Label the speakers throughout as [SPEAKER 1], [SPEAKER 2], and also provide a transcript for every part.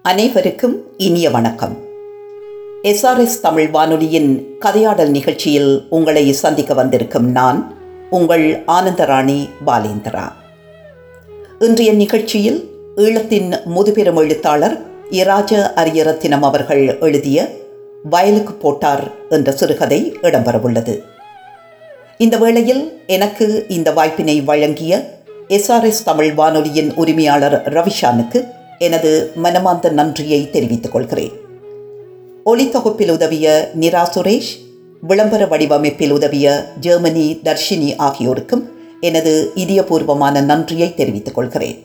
[SPEAKER 1] அனைவருக்கும் இனிய வணக்கம் எஸ்ஆர்எஸ் தமிழ் வானொலியின் கதையாடல் நிகழ்ச்சியில் உங்களை சந்திக்க வந்திருக்கும் நான் உங்கள் ஆனந்தராணி பாலேந்திரா இன்றைய நிகழ்ச்சியில் ஈழத்தின் முதுபெரும் எழுத்தாளர் இராஜ அரியரத்தினம் அவர்கள் எழுதிய வயலுக்கு போட்டார் என்ற சிறுகதை இடம்பெறவுள்ளது இந்த வேளையில் எனக்கு இந்த வாய்ப்பினை வழங்கிய எஸ்ஆர்எஸ் தமிழ் வானொலியின் உரிமையாளர் ரவிஷானுக்கு எனது மனமார்ந்த நன்றியை தெரிவித்துக் கொள்கிறேன் ஒளித்தொகுப்பில் உதவிய நிரா சுரேஷ் விளம்பர வடிவமைப்பில் உதவிய ஜெர்மனி தர்ஷினி ஆகியோருக்கும் எனது இதயபூர்வமான நன்றியை தெரிவித்துக் கொள்கிறேன்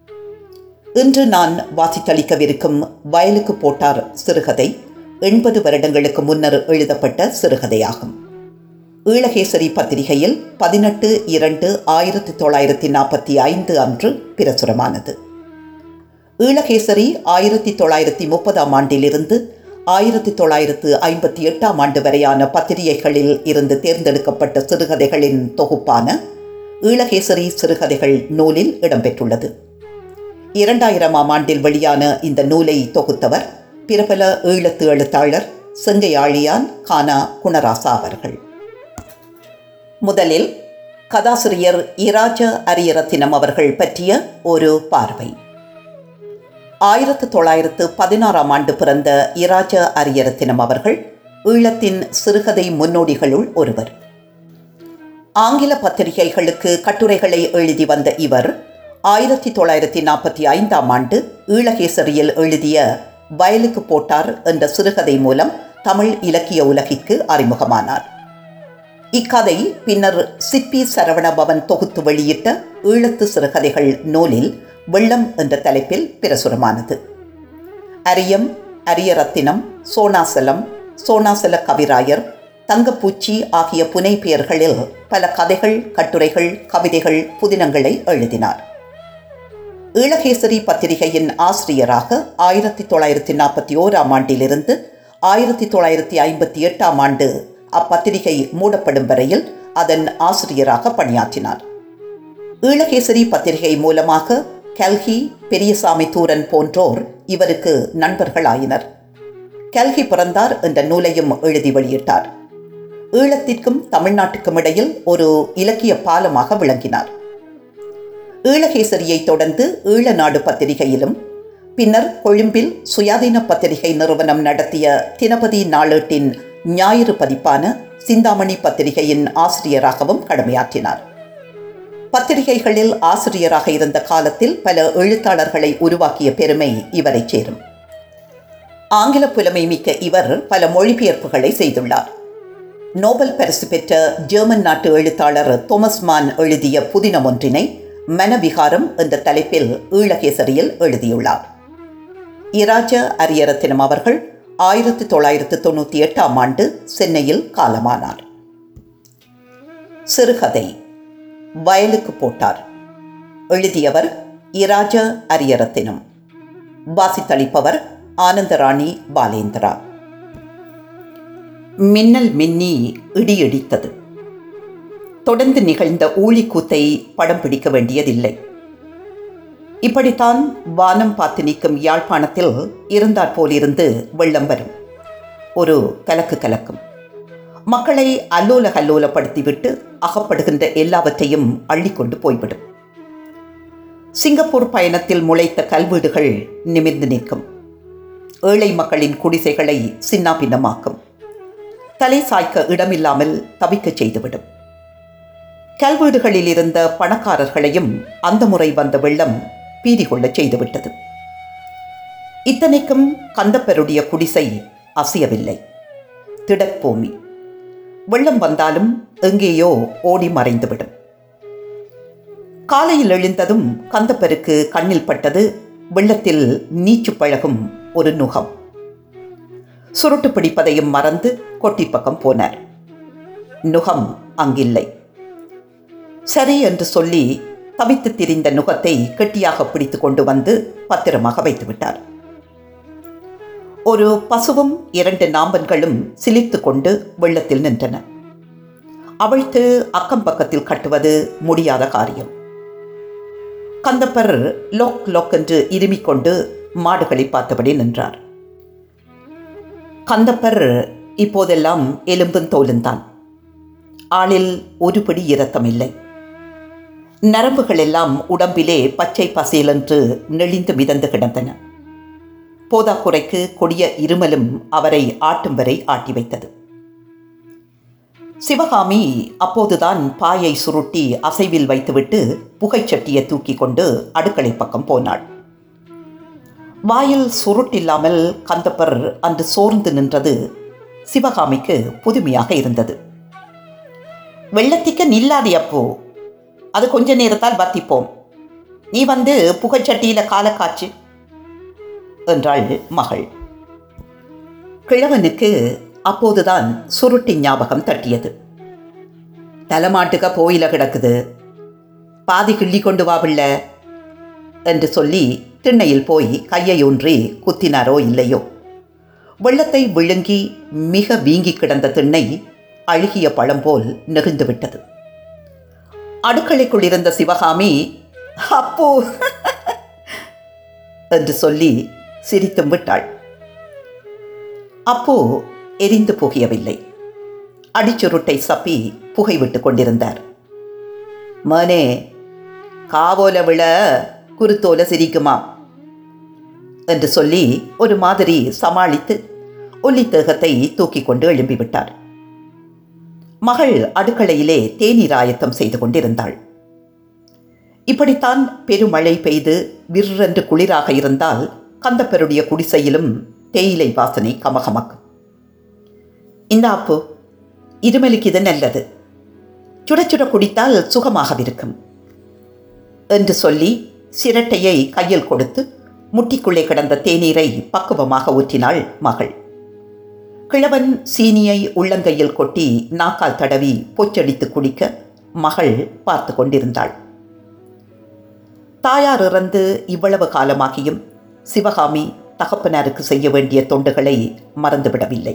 [SPEAKER 1] இன்று நான் வாசித்தளிக்கவிருக்கும் வயலுக்கு போட்டார் சிறுகதை எண்பது வருடங்களுக்கு முன்னர் எழுதப்பட்ட சிறுகதையாகும் ஈழகேசரி பத்திரிகையில் பதினெட்டு இரண்டு ஆயிரத்தி தொள்ளாயிரத்தி நாற்பத்தி ஐந்து அன்று பிரசுரமானது ஈழகேசரி ஆயிரத்தி தொள்ளாயிரத்தி முப்பதாம் ஆண்டிலிருந்து ஆயிரத்தி தொள்ளாயிரத்து ஐம்பத்தி எட்டாம் ஆண்டு வரையான பத்திரிகைகளில் இருந்து தேர்ந்தெடுக்கப்பட்ட சிறுகதைகளின் தொகுப்பான ஈழகேசரி சிறுகதைகள் நூலில் இடம்பெற்றுள்ளது இரண்டாயிரமாம் ஆண்டில் வெளியான இந்த நூலை தொகுத்தவர் பிரபல ஈழத்து எழுத்தாளர் செங்கையாழியான் கானா குணராசா அவர்கள் முதலில் கதாசிரியர் இராஜ அரியரத்தினம் அவர்கள் பற்றிய ஒரு பார்வை ஆயிரத்து தொள்ளாயிரத்து பதினாறாம் ஆண்டு பிறந்த இராஜ அரியரத்தினம் அவர்கள் ஈழத்தின் சிறுகதை முன்னோடிகளுள் ஒருவர் ஆங்கில பத்திரிகைகளுக்கு கட்டுரைகளை எழுதி வந்த இவர் ஆயிரத்தி தொள்ளாயிரத்தி நாற்பத்தி ஐந்தாம் ஆண்டு ஈழகேசரியில் எழுதிய வயலுக்கு போட்டார் என்ற சிறுகதை மூலம் தமிழ் இலக்கிய உலகிற்கு அறிமுகமானார் இக்கதை பின்னர் சிப்பி சரவணபவன் தொகுத்து வெளியிட்ட ஈழத்து சிறுகதைகள் நூலில் வெள்ளம் என்ற தலைப்பில் பிரசுரமானது அரியம் அரியரத்தினம் சோனாசலம் சோனாசல கவிராயர் தங்கப்பூச்சி ஆகிய புனை பெயர்களில் பல கதைகள் கட்டுரைகள் கவிதைகள் புதினங்களை எழுதினார் ஈழகேசரி பத்திரிகையின் ஆசிரியராக ஆயிரத்தி தொள்ளாயிரத்தி நாற்பத்தி ஓராம் ஆண்டிலிருந்து ஆயிரத்தி தொள்ளாயிரத்தி ஐம்பத்தி எட்டாம் ஆண்டு அப்பத்திரிகை மூடப்படும் வரையில் அதன் ஆசிரியராக பணியாற்றினார் ஈழகேசரி பத்திரிகை மூலமாக கல்கி பெரியசாமி தூரன் போன்றோர் இவருக்கு நண்பர்களாயினர் கல்கி பிறந்தார் என்ற நூலையும் எழுதி வெளியிட்டார் ஈழத்திற்கும் தமிழ்நாட்டுக்கும் இடையில் ஒரு இலக்கிய பாலமாக விளங்கினார் ஈழகேசரியை தொடர்ந்து ஈழநாடு பத்திரிகையிலும் பின்னர் கொழும்பில் சுயாதீன பத்திரிகை நிறுவனம் நடத்திய தினபதி நாளேட்டின் ஞாயிறு பதிப்பான சிந்தாமணி பத்திரிகையின் ஆசிரியராகவும் கடமையாற்றினார் பத்திரிகைகளில் ஆசிரியராக இருந்த காலத்தில் பல எழுத்தாளர்களை உருவாக்கிய பெருமை இவரை சேரும் ஆங்கில புலமை மிக்க இவர் பல மொழிபெயர்ப்புகளை செய்துள்ளார் நோபல் பரிசு பெற்ற ஜெர்மன் நாட்டு எழுத்தாளர் தோமஸ் மான் எழுதிய புதினம் ஒன்றினை மனவிகாரம் என்ற தலைப்பில் ஈழகேசரியில் எழுதியுள்ளார் இராஜ அரியரத்தினம் அவர்கள் ஆயிரத்தி தொள்ளாயிரத்து தொண்ணூற்றி எட்டாம் ஆண்டு சென்னையில் காலமானார் சிறுகதை வயலுக்கு போட்டார் எழுதியவர் இராஜ அரியரத்தினம் வாசித்தளிப்பவர் ஆனந்தராணி பாலேந்திரா மின்னல் மின்னி இடியடித்தது தொடர்ந்து நிகழ்ந்த ஊழிக்கூத்தை படம் பிடிக்க வேண்டியதில்லை இப்படித்தான் வானம் பார்த்து நிற்கும் யாழ்ப்பாணத்தில் இருந்தாற் போலிருந்து வெள்ளம் வரும் ஒரு கலக்கு கலக்கும் மக்களை அல்லோல கல்லோலப்படுத்திவிட்டு அகப்படுகின்ற எல்லாவற்றையும் அள்ளிக்கொண்டு போய்விடும் சிங்கப்பூர் பயணத்தில் முளைத்த கல்வீடுகள் நிமிர்ந்து நிற்கும் ஏழை மக்களின் குடிசைகளை சின்னாபின்னமாக்கும் தலை சாய்க்க இடமில்லாமல் தவிக்கச் செய்துவிடும் கல்வீடுகளில் இருந்த பணக்காரர்களையும் அந்த முறை வந்த வெள்ளம் பீதி கொள்ளச் செய்துவிட்டது இத்தனைக்கும் கந்தப்பருடைய குடிசை அசையவில்லை திடப்பூமி வெள்ளம் வந்தாலும் எங்கேயோ ஓடி மறைந்துவிடும் காலையில் எழுந்ததும் கந்தப்பருக்கு கண்ணில் பட்டது வெள்ளத்தில் நீச்சு பழகும் ஒரு நுகம் சுருட்டு பிடிப்பதையும் மறந்து கொட்டி பக்கம் போனார் நுகம் அங்கில்லை சரி என்று சொல்லி தவித்து திரிந்த நுகத்தை கெட்டியாக பிடித்து கொண்டு வந்து பத்திரமாக வைத்துவிட்டார் ஒரு பசுவும் இரண்டு நாம்பன்களும் சிலித்து கொண்டு வெள்ளத்தில் நின்றன அவிழ்த்து அக்கம் பக்கத்தில் கட்டுவது முடியாத காரியம் கந்தப்பர் லொக் லொக் என்று இருமிக் கொண்டு மாடுகளை பார்த்தபடி நின்றார் கந்தப்பர் இப்போதெல்லாம் எலும்பும் தோலுந்தான் ஆளில் ஒரு பிடி இரத்தம் இல்லை நரம்புகள் எல்லாம் உடம்பிலே பச்சை பசேலென்று நெளிந்து மிதந்து கிடந்தன போதாக்குறைக்கு கொடிய இருமலும் அவரை ஆட்டும் வரை ஆட்டி வைத்தது சிவகாமி அப்போதுதான் பாயை சுருட்டி அசைவில் வைத்துவிட்டு புகைச்சட்டியை தூக்கி கொண்டு அடுக்களை பக்கம் போனாள் வாயில் சுருட்டில்லாமல் கந்தப்பர் அன்று சோர்ந்து நின்றது சிவகாமிக்கு புதுமையாக இருந்தது வெள்ளத்திக்க நில்லாதி அப்போ அது கொஞ்ச நேரத்தால் வத்திப்போம் நீ வந்து புகைச்சட்டியில் கால காய்ச்சு என்றாள் மகள் கிழவனுக்கு அப்போதுதான் சுருட்டி ஞாபகம் தட்டியது தலைமாட்டுக்க போயில கிடக்குது பாதி கிள்ளி கொண்டு வா பிள்ளை என்று சொல்லி திண்ணையில் போய் கையை ஒன்றி குத்தினாரோ இல்லையோ வெள்ளத்தை விழுங்கி மிக வீங்கி கிடந்த திண்ணை அழுகிய பழம் போல் நெகிழ்ந்து விட்டது அடுக்களைக்குள் இருந்த சிவகாமி அப்போ என்று சொல்லி சிரித்தும் விட்டாள் அப்போ எரிந்து போகியவில்லை அடிச்சுருட்டை சப்பி புகை விட்டு கொண்டிருந்தார் மனே காவோல விழ குருத்தோல சிரிக்குமா என்று சொல்லி ஒரு மாதிரி சமாளித்து ஒல்லித்தேகத்தை தூக்கி கொண்டு எழும்பிவிட்டார் மகள் அடுக்களையிலே தேநீர் ஆயத்தம் செய்து கொண்டிருந்தாள் இப்படித்தான் பெருமழை பெய்து விற்றென்று குளிராக இருந்தால் கந்தப்பருடைய குடிசையிலும் தேயிலை வாசனை கமகமக்கும் இந்த அப்பு இருமலுக்கு இது நல்லது சுட சுட குடித்தால் சுகமாகவிருக்கும் என்று சொல்லி சிரட்டையை கையில் கொடுத்து முட்டிக்குள்ளே கிடந்த தேநீரை பக்குவமாக ஊற்றினாள் மகள் கிழவன் சீனியை உள்ளங்கையில் கொட்டி நாக்கால் தடவி பொச்சடித்து குடிக்க மகள் பார்த்து கொண்டிருந்தாள் தாயார் இறந்து இவ்வளவு காலமாகியும் சிவகாமி தகப்பனாருக்கு செய்ய வேண்டிய தொண்டுகளை மறந்துவிடவில்லை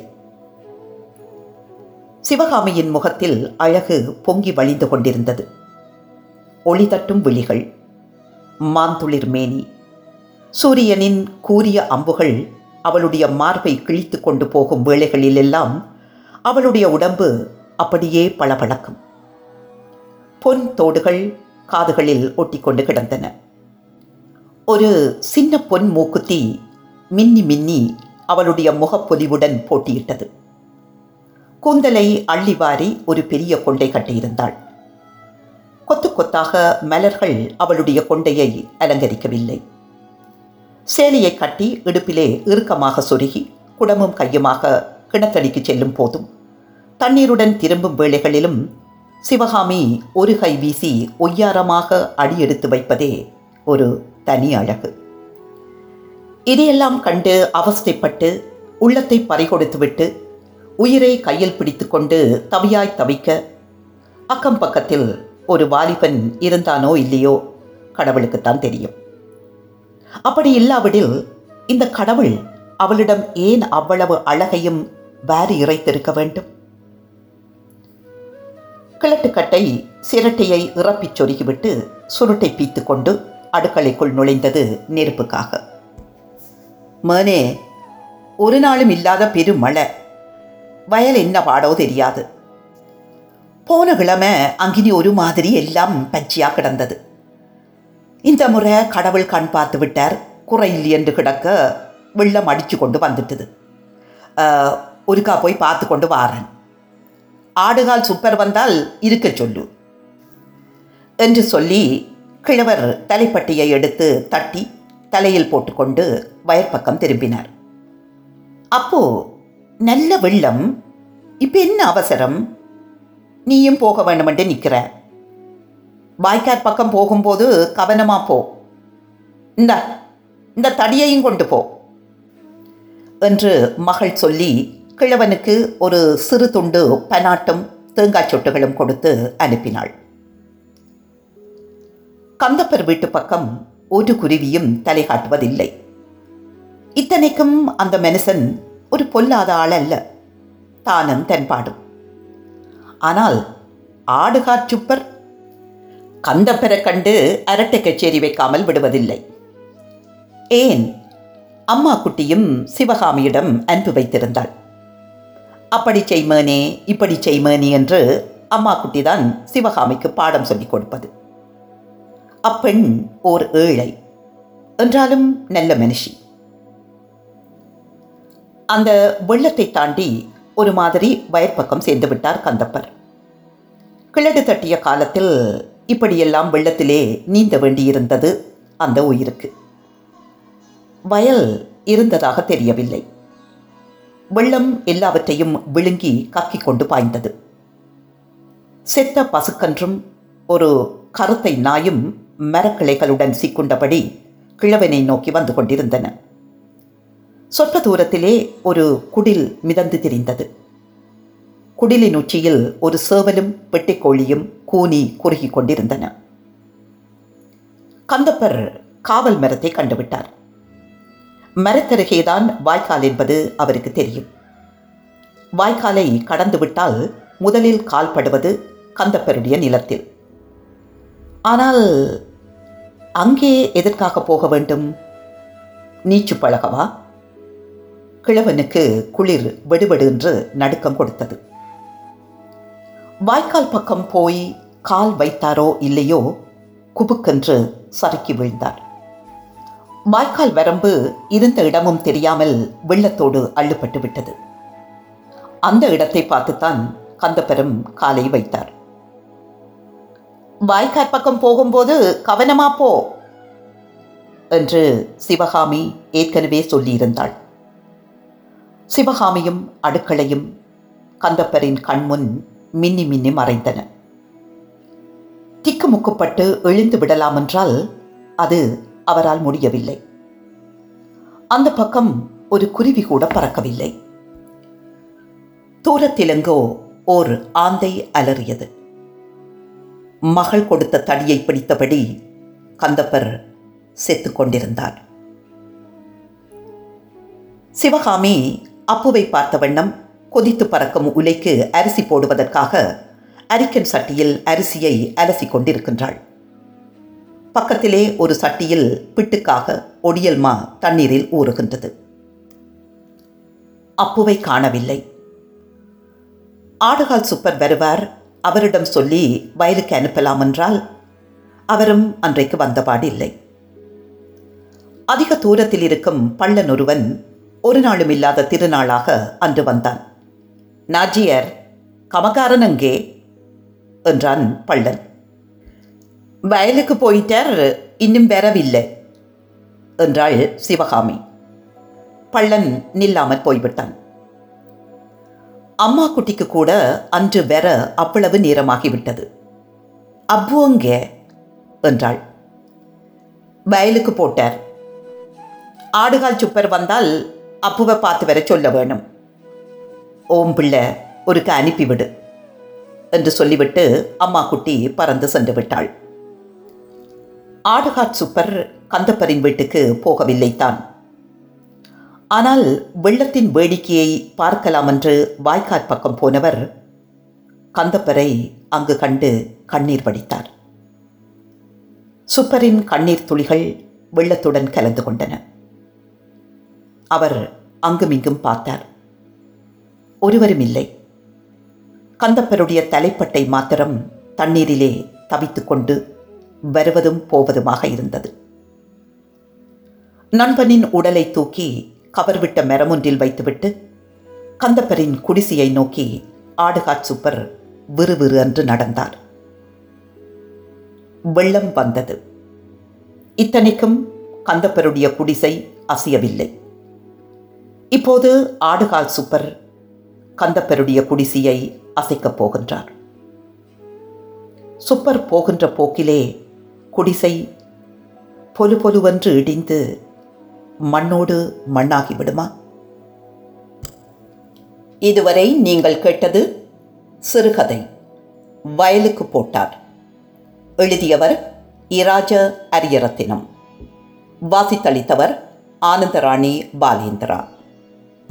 [SPEAKER 1] சிவகாமியின் முகத்தில் அழகு பொங்கி வழிந்து கொண்டிருந்தது ஒளி தட்டும் விழிகள் மாந்துளிர் மேனி சூரியனின் கூரிய அம்புகள் அவளுடைய மார்பை கிழித்து கொண்டு போகும் வேளைகளிலெல்லாம் அவளுடைய உடம்பு அப்படியே பளபளக்கும் பொன் தோடுகள் காதுகளில் ஒட்டிக்கொண்டு கிடந்தன ஒரு சின்ன பொன் மூக்குத்தி மின்னி மின்னி அவளுடைய முகப்பொலிவுடன் போட்டியிட்டது கூந்தலை அள்ளி வாரி ஒரு பெரிய கொண்டை கட்டியிருந்தாள் கொத்து கொத்தாக மலர்கள் அவளுடைய கொண்டையை அலங்கரிக்கவில்லை சேலையை கட்டி இடுப்பிலே இறுக்கமாக சொருகி குடமும் கையுமாக கிணத்தடிக்கு செல்லும் போதும் தண்ணீருடன் திரும்பும் வேளைகளிலும் சிவகாமி ஒரு கை வீசி ஒய்யாரமாக அடியெடுத்து வைப்பதே ஒரு தனி அழகு இதையெல்லாம் கண்டு அவஸ்தைப்பட்டு உள்ளத்தை பறிகொடுத்துவிட்டு உயிரை கையில் பிடித்துக்கொண்டு தவியாய் தவிக்க அக்கம் பக்கத்தில் ஒரு வாலிபன் இருந்தானோ இல்லையோ கடவுளுக்குத்தான் தெரியும் அப்படி இல்லாவிடில் இந்த கடவுள் அவளிடம் ஏன் அவ்வளவு அழகையும் வாரி இறைத்திருக்க வேண்டும் கிழட்டுக்கட்டை சிரட்டையை இறப்பிச் சொருகிவிட்டு சுருட்டை பீத்து கொண்டு அடுக்கலைக்குள் நுழைந்தது நெருப்புக்காக மனே ஒரு நாளும் இல்லாத பெருமழை வயல் என்ன பாடோ தெரியாது போன கிழமை அங்கினி ஒரு மாதிரி எல்லாம் பச்சையாக கிடந்தது இந்த முறை கடவுள் கண் பார்த்து விட்டார் குறையில் என்று கிடக்க வெள்ளம் அடித்து கொண்டு வந்துட்டுது அஹ், ஒருக்கா போய் பார்த்து கொண்டு வாரேன் ஆடுகால் சுப்பர் வந்தால் இருக்க சொல்லு என்று சொல்லி கிழவர் தலைப்பட்டியை எடுத்து தட்டி தலையில் போட்டுக்கொண்டு வயற்பக்கம் திரும்பினார் அப்போ நல்ல வெள்ளம் இப்போ என்ன அவசரம் நீயும் போக வேண்டுமென்று நிற்கிற வாய்க்கார் பக்கம் போகும்போது கவனமா போ இந்த இந்த தடியையும் கொண்டு போ என்று மகள் சொல்லி கிழவனுக்கு ஒரு சிறு துண்டு பனாட்டும் தேங்காய் சொட்டுகளும் கொடுத்து அனுப்பினாள் கந்தப்பர் வீட்டு பக்கம் ஒரு குருவியும் தலை காட்டுவதில்லை இத்தனைக்கும் அந்த மனுஷன் ஒரு பொல்லாத ஆள் அல்ல தானும் தென்பாடும் ஆனால் ஆடுகார் சுப்பர் கந்தப்பரை கண்டு அரட்டை கச்சேரி வைக்காமல் விடுவதில்லை ஏன் அம்மா குட்டியும் சிவகாமியிடம் அன்பு வைத்திருந்தாள் அப்படி செய்மேனே இப்படி செய்மேனே என்று அம்மா குட்டிதான் சிவகாமிக்கு பாடம் சொல்லிக் கொடுப்பது அப்பெண் ஓர் ஏழை என்றாலும் நல்ல மனுஷி அந்த வெள்ளத்தை தாண்டி ஒரு மாதிரி வயற்பக்கம் சேர்ந்து விட்டார் கந்தப்பர் கிழடு தட்டிய காலத்தில் இப்படியெல்லாம் வெள்ளத்திலே நீந்த வேண்டியிருந்தது அந்த உயிருக்கு வயல் இருந்ததாக தெரியவில்லை வெள்ளம் எல்லாவற்றையும் விழுங்கி கக்கிக் கொண்டு பாய்ந்தது செத்த பசுக்கன்றும் ஒரு கருத்தை நாயும் மரக்கிளைகளுடன் சிக்குண்டபடி கிழவனை நோக்கி வந்து கொண்டிருந்தன சொற்ப தூரத்திலே ஒரு குடில் மிதந்து திரிந்தது குடிலின் உச்சியில் ஒரு சேவலும் வெட்டிக்கோழியும் கூனி குறுகி கொண்டிருந்தன கந்தப்பர் காவல் மரத்தை கண்டுவிட்டார் மரத்தருகேதான் வாய்க்கால் என்பது அவருக்கு தெரியும் வாய்க்காலை கடந்துவிட்டால் முதலில் கால் படுவது கந்தப்பருடைய நிலத்தில் ஆனால் அங்கே எதற்காக போக வேண்டும் நீச்சு பழகவா கிழவனுக்கு குளிர் வெடுவெடு என்று நடுக்கம் கொடுத்தது வாய்க்கால் பக்கம் போய் கால் வைத்தாரோ இல்லையோ குபுக்கென்று சறுக்கி வீழ்ந்தார் வாய்க்கால் வரம்பு இருந்த இடமும் தெரியாமல் வெள்ளத்தோடு அள்ளுப்பட்டு விட்டது அந்த இடத்தை பார்த்துத்தான் கந்தப்பெரும் காலை வைத்தார் வாய்க்கால் பக்கம் போகும்போது கவனமா போ என்று சிவகாமி ஏற்கனவே சொல்லியிருந்தாள் சிவகாமியும் அடுக்களையும் கந்தப்பரின் கண்முன் மின்னி மின்னி மறைந்தன திக்குமுக்குப்பட்டு எழுந்து விடலாம் என்றால் அது அவரால் முடியவில்லை அந்த பக்கம் ஒரு குருவி கூட பறக்கவில்லை தூரத்திலெங்கோ ஓர் ஆந்தை அலறியது மகள் கொடுத்த தடியை பிடித்தபடி கந்தப்பர் செத்துக் கொண்டிருந்தார் சிவகாமி அப்புவை பார்த்த வண்ணம் கொதித்து பறக்கும் உலைக்கு அரிசி போடுவதற்காக அரிக்கன் சட்டியில் அரிசியை அலசி கொண்டிருக்கின்றாள் பக்கத்திலே ஒரு சட்டியில் பிட்டுக்காக ஒடியல்மா தண்ணீரில் ஊறுகின்றது அப்புவை காணவில்லை ஆடுகால் சுப்பர் வருவார் அவரிடம் சொல்லி வயலுக்கு அனுப்பலாம் என்றால் அவரும் அன்றைக்கு வந்தபாடு இல்லை அதிக தூரத்தில் இருக்கும் பள்ளன் ஒருவன் ஒரு நாளும் இல்லாத திருநாளாக அன்று வந்தான் நாஜியர் கமகாரன் அங்கே என்றான் பள்ளன் வயலுக்கு போயிட்டார் இன்னும் வரவில்லை என்றாள் சிவகாமி பள்ளன் நில்லாமல் போய்விட்டான் அம்மா குட்டிக்கு கூட அன்று வர அவ்வளவு நேரமாகிவிட்டது அப்புவங்க என்றாள் வயலுக்கு போட்டார் ஆடுகால் சுப்பர் வந்தால் அப்புவை பார்த்து வர சொல்ல வேணும் ஓம் பிள்ளை ஒருக்க அனுப்பிவிடு என்று சொல்லிவிட்டு அம்மா குட்டி பறந்து சென்று விட்டாள் ஆடுகாட் சுப்பர் கந்தப்பரின் வீட்டுக்கு போகவில்லை தான் ஆனால் வெள்ளத்தின் வேடிக்கையை பார்க்கலாம் என்று வாய்க்காற் பக்கம் போனவர் கந்தப்பரை அங்கு கண்டு கண்ணீர் வடித்தார் சுப்பரின் கண்ணீர் துளிகள் வெள்ளத்துடன் கலந்து கொண்டன அவர் அங்குமிங்கும் பார்த்தார் ஒருவரும் இல்லை கந்தப்பருடைய தலைப்பட்டை மாத்திரம் தண்ணீரிலே தவித்துக்கொண்டு வருவதும் போவதுமாக இருந்தது நண்பனின் உடலை தூக்கி கவர்விட்ட மரமொன்றில் வைத்துவிட்டு கந்தப்பரின் குடிசையை நோக்கி ஆடுகாட் சூப்பர் விறுவிறு என்று நடந்தார் வெள்ளம் வந்தது இத்தனைக்கும் கந்தப்பருடைய குடிசை அசையவில்லை இப்போது ஆடுகால் சூப்பர் கந்தப்பருடைய குடிசையை அசைக்கப் போகின்றார் சுப்பர் போகின்ற போக்கிலே குடிசை பொலு பொலுவென்று இடிந்து மண்ணோடு மண்ணாகி விடுமா இதுவரை நீங்கள் கேட்டது சிறுகதை வயலுக்கு போட்டார் எழுதியவர் இராஜ அரியரத்தினம் வாசித்தளித்தவர் ஆனந்தராணி பாலேந்திரா